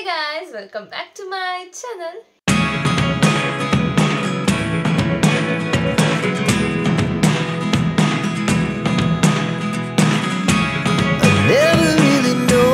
guys, welcome back to my channel. never really know.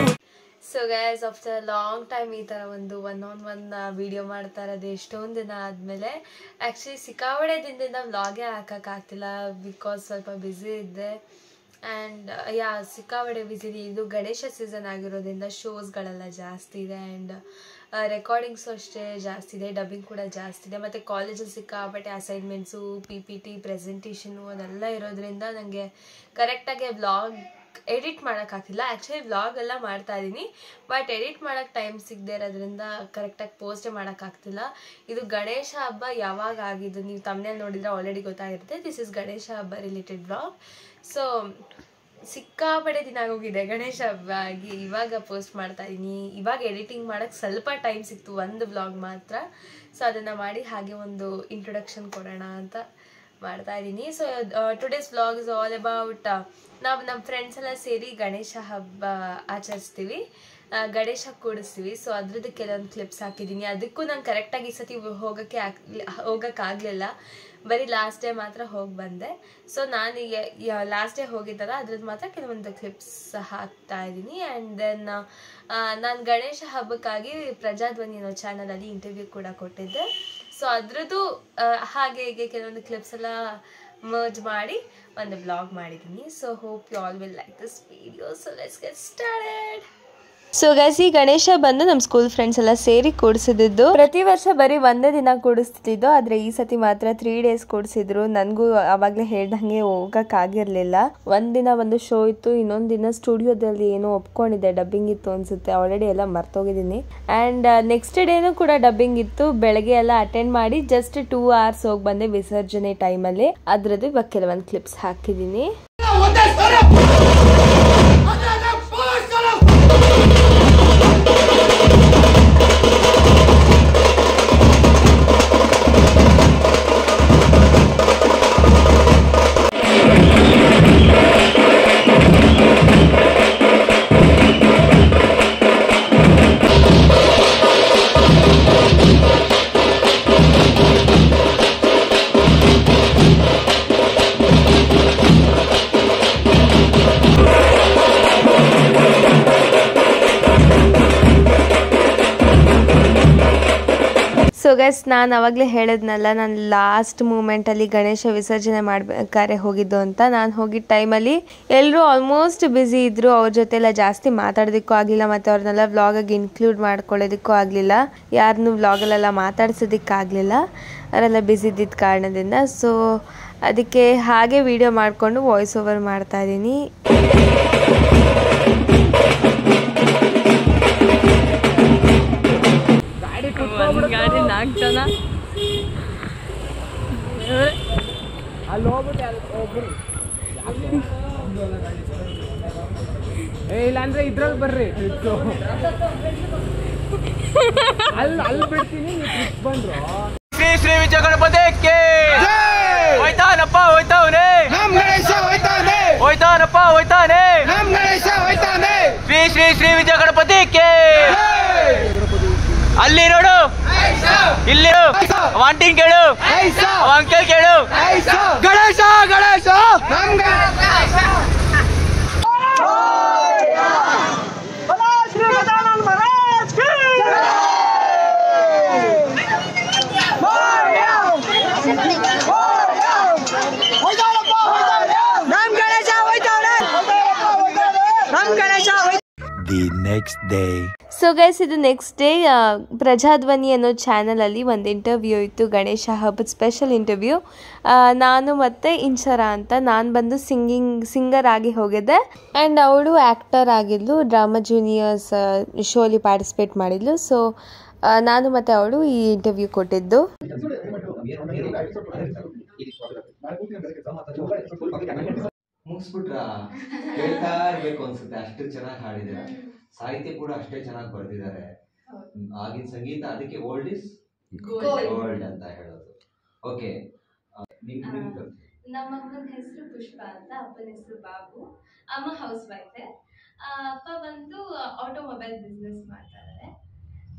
So guys after long time ಈ ಥರ ಒಂದು one on one video ಮಾಡ್ತಾ ಇರೋದು ಎಷ್ಟೊಂದು ದಿನ ಆದಮೇಲೆ ಆ್ಯಕ್ಚುಲಿ ಸಿಕ್ಕಾಬಡೆ ದಿನದಿಂದ ವ್ಲಾಗೇ ಹಾಕೋಕ್ಕಾಗ್ತಿಲ್ಲ ಬಿಕಾಸ್ ಸ್ವಲ್ಪ ಬ್ಯುಸಿ ಇದ್ದೆ ಆ್ಯಂಡ್ ಯಾ ಸಿಕ್ಕಾಬಡೆ ಬ್ಯುಸಿ ಇದು ಗಣೇಶ ಸೀಸನ್ ಆಗಿರೋದ್ರಿಂದ ಶೋಸ್ಗಳೆಲ್ಲ ಜಾಸ್ತಿ ಇದೆ ಆ್ಯಂಡ್ ರೆಕಾರ್ಡಿಂಗ್ಸು ಅಷ್ಟೇ ಜಾಸ್ತಿ ಇದೆ ಡಬ್ಬಿಂಗ್ ಕೂಡ ಜಾಸ್ತಿ ಇದೆ ಮತ್ತು ಕಾಲೇಜಲ್ಲಿ ಸಿಕ್ಕಾಬಟ್ಟೆ assignments P P T presentation ಅದೆಲ್ಲ ಇರೋದ್ರಿಂದ ನನಗೆ ಕರೆಕ್ಟಾಗಿ ವ್ಲಾಗ್ ಎಡಿಟ್ ಮಾಡೋಕ್ಕಾಗ್ತಿಲ್ಲ ಆ್ಯಕ್ಚುಲಿ ವ್ಲಾಗ್ ಎಲ್ಲ ಮಾಡ್ತಾ ಇದ್ದೀನಿ ಬಟ್ ಎಡಿಟ್ ಮಾಡೋಕ್ಕೆ ಟೈಮ್ ಸಿಗದೆ ಇರೋದ್ರಿಂದ ಕರೆಕ್ಟಾಗಿ ಪೋಸ್ಟೇ ಮಾಡೋಕ್ಕಾಗ್ತಿಲ್ಲ ಇದು ಗಣೇಶ ಹಬ್ಬ ಯಾವಾಗ ಆಗಿದ್ದು ನೀವು ತಮ್ಮನೇಲಿ ನೋಡಿದರೆ ಆಲ್ರೆಡಿ ಗೊತ್ತಾಗಿರುತ್ತೆ ದಿಸ್ ಇಸ್ ಗಣೇಶ ಹಬ್ಬ ರಿಲೇಟೆಡ್ ವ್ಲಾಗ್ ಸೊ ಸಿಕ್ಕಾಪಡೆ ದಿನ ಆಗೋಗಿದೆ ಗಣೇಶ ಹಬ್ಬ ಆಗಿ ಇವಾಗ ಪೋಸ್ಟ್ ಮಾಡ್ತಾ ಇದ್ದೀನಿ ಇವಾಗ ಎಡಿಟಿಂಗ್ ಮಾಡೋಕ್ಕೆ ಸ್ವಲ್ಪ ಟೈಮ್ ಸಿಕ್ತು ಒಂದು ವ್ಲಾಗ್ ಮಾತ್ರ ಸೊ ಅದನ್ನು ಮಾಡಿ ಹಾಗೆ ಒಂದು ಇಂಟ್ರೊಡಕ್ಷನ್ ಕೊಡೋಣ ಅಂತ ಮಾಡ್ತಾ ಇದ್ದೀನಿ so today's vlog is all about ನಾವು ನಮ್ಮ ಫ್ರೆಂಡ್ಸ್ ಎಲ್ಲ ಸೇರಿ ಗಣೇಶ ಹಬ್ಬ ಆಚರಿಸ್ತೀವಿ ಆ, ಗಣೇಶ ಕೂಡಿಸ್ತೀವಿ ಸೊ ಅದ್ರದ್ದು ಕೆಲವೊಂದು ಕ್ಲಿಪ್ಸ್ ಹಾಕಿದ್ದೀನಿ ಅದಕ್ಕೂ ನಾನು ಕರೆಕ್ಟಾಗಿ ಈ ಸತಿ ಹೋಗೋಕ್ಕೆ ಆಗ್ ಹೋಗೋಕ್ಕಾಗಲಿಲ್ಲ ಬರೀ ಲಾಸ್ಟ್ ಡೇ ಮಾತ್ರ ಹೋಗಿ ಬಂದೆ ಸೊ ನಾನು ಲಾಸ್ಟ್ ಡೇ ಹೋಗಿದ್ದಲ್ಲ ಅದ್ರದ್ದು ಮಾತ್ರ ಕೆಲವೊಂದು ಕ್ಲಿಪ್ಸ್ ಹಾಕ್ತಾ ಇದ್ದೀನಿ ಆ್ಯಂಡ್ ದೆನ್ ನಾನು ಗಣೇಶ ಹಬ್ಬಕ್ಕಾಗಿ ಪ್ರಜಾಧ್ವನಿ ಅನ್ನೋ ಚಾನಲಲ್ಲಿ ಇಂಟರ್ವ್ಯೂ ಕೂಡ ಕೊಟ್ಟಿದ್ದೆ ಸೊ ಅದ್ರದ್ದು ಆ, ಹಾಗೆ ಹೀಗೆ ಕೆಲವೊಂದು ಕ್ಲಿಪ್ಸ್ ಎಲ್ಲ ಮರ್ಜ್ ಮಾಡಿ ಒಂದು ಬ್ಲಾಗ್ ಮಾಡಿದ್ದೀನಿ so hope you all will like this video so let's get started so guys ಈ ಗಣೇಶ ಬಂದು ನಮ್ಮ ಸ್ಕೂಲ್ ಫ್ರೆಂಡ್ಸ್ ಎಲ್ಲ ಸೇರಿ ಕೂಡಿಸಿದ್ದು ಪ್ರತಿ ವರ್ಷ ಬರೀ ಒಂದೇ ದಿನ ಕೂಡಿಸ್ತಿದ್ದು ಆದರೆ ಈ ಸತಿ ಮಾತ್ರ ತ್ರೀ ಡೇಸ್ ಕೂಡಿಸಿದ್ರು ನನಗೂ ಅವಾಗಲೇ ಹೇಳ್ದಂಗೆ ಹೋಗೋಕ್ಕಾಗಿರಲಿಲ್ಲ ಒಂದಿನ ಒಂದು ಶೋ ಇತ್ತು ಇನ್ನೊಂದು ದಿನ ಸ್ಟುಡಿಯೋದಲ್ಲಿ ಏನೋ ಒಪ್ಕೊಂಡಿದ್ದೆ ಡಬ್ಬಿಂಗ್ ಇತ್ತು ಅನ್ಸುತ್ತೆ ಆಲ್ರೆಡಿ ಎಲ್ಲ ಮರ್ತೋಗಿದ್ದೀನಿ ಆ್ಯಂಡ್ ನೆಕ್ಸ್ಟ್ ಡೇನೂ ಕೂಡ ಡಬ್ಬಿಂಗ್ ಇತ್ತು ಬೆಳಗ್ಗೆ ಎಲ್ಲ ಅಟೆಂಡ್ ಮಾಡಿ ಜಸ್ಟ್ ಟೂ ಅವರ್ಸ್ ಹೋಗಿ ಬಂದೆ ವಿಸರ್ಜನೆ ಟೈಮಲ್ಲಿ ಅದ್ರದ್ದು ಇವಾಗ ಕೆಲವೊಂದು ಕ್ಲಿಪ್ಸ್ ಹಾಕಿದ್ದೀನಿ ಸೊ ಗೈಸ್ ನಾನು ಅವಾಗಲೇ ಹೇಳಿದ್ನಲ್ಲ ನಾನು ಲಾಸ್ಟ್ ಮೂಮೆಂಟಲ್ಲಿ ಗಣೇಶ ವಿಸರ್ಜನೆ ಮಾಡ್ಬೇಕಾದ್ರೆ ಹೋಗಿದ್ದು ಅಂತ ನಾನು ಹೋಗಿದ್ದ ಟೈಮಲ್ಲಿ ಎಲ್ಲರೂ ಆಲ್ಮೋಸ್ಟ್ ಬ್ಯುಸಿ ಇದ್ದರು ಅವ್ರ ಜೊತೆ ಎಲ್ಲ ಜಾಸ್ತಿ ಮಾತಾಡೋದಕ್ಕೂ ಆಗಲಿಲ್ಲ ಮತ್ತು ಅವ್ರನ್ನೆಲ್ಲ ವ್ಲಾಗಾಗಿ ಇನ್ಕ್ಲೂಡ್ ಮಾಡ್ಕೊಳ್ಳೋದಕ್ಕೂ ಆಗಲಿಲ್ಲ ಯಾರನ್ನೂ ವ್ಲಾಗಲ್ಲೆಲ್ಲ ಮಾತಾಡ್ಸೋದಕ್ಕಾಗಲಿಲ್ಲ ಅವರೆಲ್ಲ ಬ್ಯುಸಿ ಇದ್ದಿದ್ದ ಕಾರಣದಿಂದ ಸೊ ಅದಕ್ಕೆ ಹಾಗೆ ವಿಡಿಯೋ ಮಾಡಿಕೊಂಡು ವಾಯ್ಸ್ ಓವರ್ ಮಾಡ್ತಾ ಇದ್ದೀನಿ ಗಾಡಿ ನಾಲ್ಕು ಜನ ಅಲ್ಲಿ ಹೋಗ್ಬಿಟ್ಟು ಅಲ್ಲಿ ಒಬ್ರು ಏ ಇಲ್ಲಾಂದ್ರೆ ಇದ್ರಲ್ಲಿ ಬರ್ರಿ ಟ್ರಿಪ್ಸು ಅಲ್ಲಿ ಅಲ್ಲಿ ಬಿಡ್ತೀನಿ ನೀವು ಟ್ರಿಪ್ ಬಂದ್ರು ಶ್ರೀ ಶ್ರೀ ವಿಜಯ ಗಣಪತಿಕ್ಕೆ ಹೋಯ್ತಾನಪ್ಪ ಹೋಯ್ತಾವನೆ ನಮ್ ಗಣೇಶ ಹೋಯ್ತಾನೆ ಹೋಯ್ತಾನಪ್ಪ ಹೋಯ್ತಾನೆ ನಮ್ ಗಣೇಶ ಹೋಯ್ತಾನೆ ಶ್ರೀ ಶ್ರೀ ಶ್ರೀ ವಿಜಯ ಗಣಪತಿಕ್ಕೆ ಅಲ್ಲಿ ನೋಡು ಇಲ್ಲಿ ವಾಂಟಿಂಗ್ ಕೇಳು ಐಸ ಅವ ಅಂಕಲ್ ಕೇಳು ಐಸ ಗಣೇಶ ಗಣೇಶ ನಮ್ ಗಣೇಶ ನಮ್ ಗಣೇಶ ಹೋಯ್ತಾನೆ ನಮ್ Ganesha The next day. So guys ಇದು ನೆಕ್ಸ್ಟ್ ಡೇ ಪ್ರಜಾಧ್ವನಿ ಅನ್ನೋ ಚಾನಲಲ್ಲಿ ಒಂದು ಇಂಟರ್ವ್ಯೂ ಇತ್ತು ಗಣೇಶ ಹಬ್ಬದ ಸ್ಪೆಷಲ್ ಇಂಟರ್ವ್ಯೂ ನಾನು ಮತ್ತು ಇನ್ಸರ ಅಂತ ನಾನು ಬಂದು ಸಿಂಗಿಂಗ್ ಸಿಂಗರ್ ಆಗಿ ಹೋಗಿದ್ದೆ ಆ್ಯಂಡ್ ಅವಳು ಆ್ಯಕ್ಟರ್ ಆಗಿದ್ಲು ಡ್ರಾಮಾ ಜೂನಿಯರ್ಸ್ ಶೋಲಿ ಪಾರ್ಟಿಸಿಪೇಟ್ ಮಾಡಿದ್ಲು ಸೊ ನಾನು ಮತ್ತು ಅವಳು ಈ ಇಂಟರ್ವ್ಯೂ ಕೊಟ್ಟಿದ್ದು ಮುಗಿಸ್ಬಿಟ್ರ ಕೇಳ್ತಾ ಇರ್ಬೇಕು ಅನ್ಸುತ್ತೆ ಅಷ್ಟು ಚೆನ್ನಾಗಿ ಹಾಡಿದಿರ ಸಾಹಿತ್ಯ ಕೂಡ ಅಷ್ಟೇ ಚೆನ್ನಾಗಿ ಬರ್ದಿದ್ದಾರೆ ಹ್ಮ್, ಆಗಿನ ಸಂಗೀತ ಅದಕ್ಕೆ ಓಲ್ಡ್ ಇಸ್ ಗೋಲ್ಡ್ ಅಂತ ಹೇಳೋದು ಓಕೆ ನಿಮ್ ನಿಮ್ ಕಥೆ. ನಮ್ಮ ಅಮ್ಮನ ಹೆಸರು ಪುಷ್ಪ ಅಂತ ಅಪ್ಪನ ಹೆಸರು ಬಾಬು ಅಮ್ಮ ಹೌಸ್ ವೈಫೆ ಅಪ್ಪ ಬಂದು ಆಟೋಮೊಬೈಲ್ ಬಿಸ್ನೆಸ್ ಮಾಡ್ತಾ ಇದ್ದಾರೆ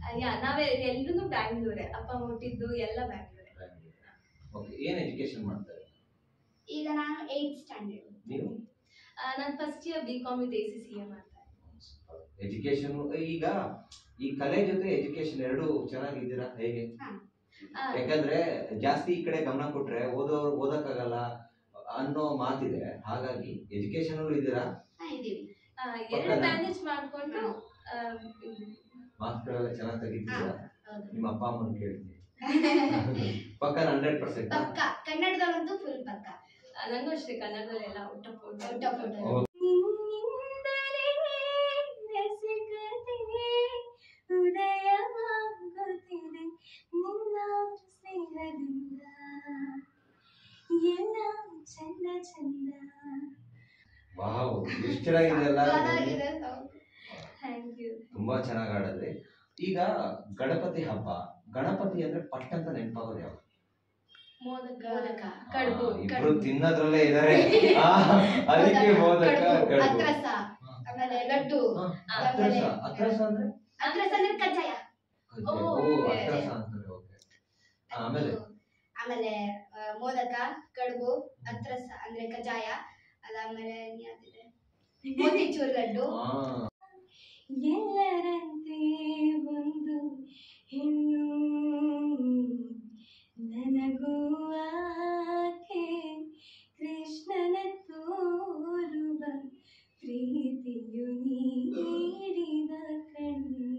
ಯಾ ನಾವೇ ಎಲ್ರೂ ಬ್ಯಾಂಗ್ಳೂರೇ ಅಪ್ಪ ಹುಟ್ಟಿದ್ದು ಎಲ್ಲ ಬ್ಯಾಂಗ್ಳೂರೇ ಓಕೆ ಏನ್ ಎಜುಕೇಶನ್ ಮಾಡ್ತಾರೆ ಈಗ ನಾನು ಏಯ್ತ್ ಸ್ಟ್ಯಾಂಡರ್ಡ್ ನೀವು ನಾನು first year B Com with A C C A ಮಾಡ್ತಾ ಎಜುಕೇಶನ್ ಈಗ ಈ ಕಲೆ ಜೊತೆ ಎಜುಕೇಶನ್ ಎರಡು ಚೆನ್ನಾಗಿದ್ದೀರಾ ಹೇಗೆ ಆ, ಯಾಕಂದ್ರೆ ಜಾಸ್ತಿ ಈ ಕಡೆ ಗಮನ ಕೊಟ್ರೆ ಓದೋರು ಓದಕ್ಕಾಗಲ್ಲ ಅನ್ನೋ ಮಾತಿದೆ ಹಾಗಾಗಿ ಎಜುಕೇಶನ್ ಇದ್ದೀರಾ ಹಾ ಇದ್ದೀವಿ ಆ, ಎರಡು ಮ್ಯಾನೇಜ್ ಮಾಡ್ಕೊಂಡು ಆ, ಮಾರ್ಕ್ಸ್ಗಳೆಲ್ಲ ಚೆನ್ನಾಗಿ ತೆಗಿತೀರಾ ಹೌದು. ನಿಮ್ಮ ಅಪ್ಪ ಅಮ್ಮನ ಕೇಳ್ತೀನಿ ಪಕ್ಕ ಹಂಡ್ರೆಡ್ ಪರ್ಸೆಂಟ್ ಪಕ್ಕ ಕನ್ನಡದಲ್ಲಂತೂ ಫುಲ್ ಪಕ್ಕ ಆ, ನಂಗೂ ಅಷ್ಟೇ ಕನ್ನಡದಲ್ಲೆಲ್ಲ out of out out of out ಓ. ಉದಯವಾಗುತ್ತಿದೆ ನಿನ್ನ ಸ್ನೇಹದಿಂದ ಎಲ್ಲ ಚಂದ ಚಂದ ವಾವ್ ಎಷ್ಟು ಚೆನ್ನಾಗಿದೆಯಲ್ಲ ಚೆನ್ನಾಗಿದೆ song. ಥ್ಯಾಂಕ್ ಯು ತುಂಬಾ ಚೆನ್ನಾಗಿ ಆಡಿದ್ರಿ ಈಗ ಗಣಪತಿ ಹಬ್ಬ ಗಣಪತಿ ಅಂದ್ರೆ ಪಟ್ ಅಂತ ನೆನಪಾಗೋದು ಯಾವ ಮೋದಕ ಮೋದಕ. ಕಡುಬು ಇಬ್ರು ತಿನ್ನೋದ್ರಲ್ಲೇ ಇದಾರೆ ಆ, ಅದಕ್ಕೆ ಮೋದಕ ಕಡುಬು, ಕಡುಬು ಅತ್ರಸ ಆಮೇಲೆ ಲಡ್ಡು ಹಾ, ಅತ್ರಸ ಅತ್ರಸ ಅಂದ್ರೆ ಅತ್ರಸ ಅಂದ್ರೆ ಕಜ್ಜಾಯ ಕಜ್ಜಾಯ. ಓ, ಓ okay. ಅತ್ರಸ ಅಂತಾರೆ ಓಕೆ ಆಮೇಲೆ ಆಮೇಲೆ ಆ, ಮೋದಕ ಕಡುಬು ಅತ್ರಸ ಅಂದ್ರೆ ಕಜ್ಜಾಯ ಅದಾದ್ಮೇಲೆ ಇನ್ಯಾವ್ದಿದೆ? ಮೋತಿಚೂರ್ ಲಡ್ಡು ಆ, ಎಲ್ಲರಂತೆ ಒಂದು ಹೆಣ್ಣು ನನಗೂ ಆಕೆ ಕೃಷ್ಣನ ತೋರುವ ಪ್ರೀತಿಯು ನೀಡಿದ ಕಣ್ಣು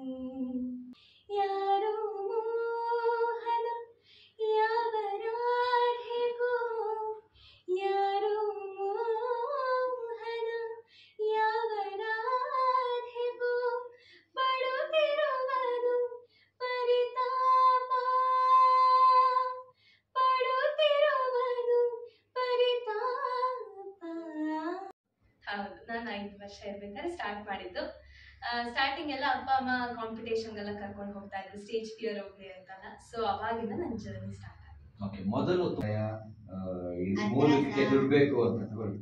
ಯಾರೋ ಮೋಹನ ಯಾವ ರಾಧೆಗೂ ಯಾರೋ ಮೋಹನ ಯಾವ ರಾಧೆಗೂ ಪಡುತ್ತಿರುವುದು ಪರಿತಾಪ ಪಡುತ್ತಿರುವುದು ಪರಿತಾಪ ಹೌದು ನಾನು ಐದು ವರ್ಷ ಇರ್ಬೇಕಾದ್ರೆ ಸ್ಟಾರ್ಟ್ ಮಾಡಿದ್ದು ಸ್ಟಾರ್ಟಿಂಗ್ ಎಲ್ಲ ಅಪ್ಪ ಅಮ್ಮ ಕಾಂಪಿಟೇಷನ್ಗೆಲ್ಲ ಕರ್ಕೊಂಡು ಹೋಗ್ತಾ ಇದ್ರು ಸ್ಟೇಜ್ ಫಿಯರ್ ಹೋಗ್ಲಿ ಅಂತಲ್ಲ ಸೊ ಅವಾಗಿಂದ ನನ್ನ ಜರ್ನಿ ಸ್ಟಾರ್ಟ್ ಆಗಿದೆ ಓಕೆ ಮೊದಲು ಆ, ಇದು ಮೂಲಕ್ಕೆ ದುಡ್ಡು ಬೇಕು ಅಂತ ತಗೊಳ್ಳಿ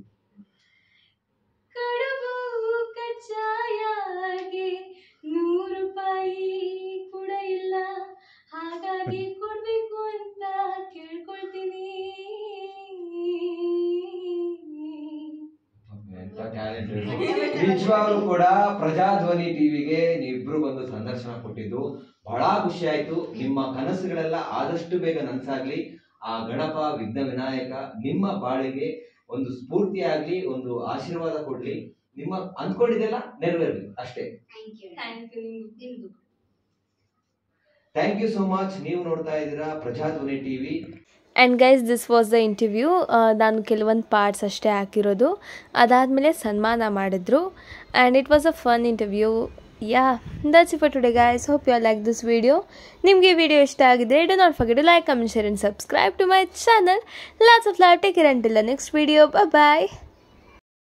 ಕಡುಬು ಕಜ್ಜಾಯಗೆ ನೂರು ರೂಪಾಯಿ ಕೂಡ ಇಲ್ಲ ಹಾಗಾಗಿ ಕೊಡ್ಬೇಕು ಅಂತ ಕೇಳ್ಕೊಳ್ತೀನಿ ನಿಜವಾಗ್ಲೂ ಕೂಡ ಪ್ರಜಾಧ್ವನಿ ಟಿವಿಗೆ ನೀವಿಬ್ರು ಬಂದು ಸಂದರ್ಶನ ಕೊಟ್ಟಿದ್ದು ಬಹಳ ಖುಷಿ ಆಯ್ತು ನಿಮ್ಮ ಕನಸುಗಳೆಲ್ಲ ಆದಷ್ಟು ಬೇಗ ನನಸಾಗ್ಲಿ ಆ ಗಣಪ ವಿಘ್ನ ವಿನಾಯಕ ನಿಮ್ಮ ಬಾಳಿಗೆ ಒಂದು ಸ್ಫೂರ್ತಿ ಆಗ್ಲಿ ಒಂದು ಆಶೀರ್ವಾದ ಕೊಡ್ಲಿ ನಿಮ್ಮ ಅಂದ್ಕೊಂಡಿದ್ದೆಲ್ಲ ನೆರವೇರ್ಲಿ ಅಷ್ಟೇ ಥ್ಯಾಂಕ್ ಯು ಥ್ಯಾಂಕ್ ಯು ನಿಮ್ಗೂ ನಿಮ್ಗೂ ಥ್ಯಾಂಕ್ ಯು ಸೋ ಮಚ್ ನೀವು ನೋಡ್ತಾ ಇದ್ದೀರಾ Prajadhwani TV and guys this was the interview ನಾನು ಕೆಲವೊಂದು ಪಾರ್ಟ್ಸ್ ಅಷ್ಟೇ ಹಾಕಿರೋದು ಅದಾದಮೇಲೆ ಸನ್ಮಾನ ಮಾಡಿದ್ರು and it was a fun interview yeah that's for today guys hope you like this video ನಿಮಗೆ ಈ ವಿಡಿಯೋ ಇಷ್ಟ ಆಗಿದ್ರೆ do not forget like comment share and subscribe to my channel lots of love take care until the next video bye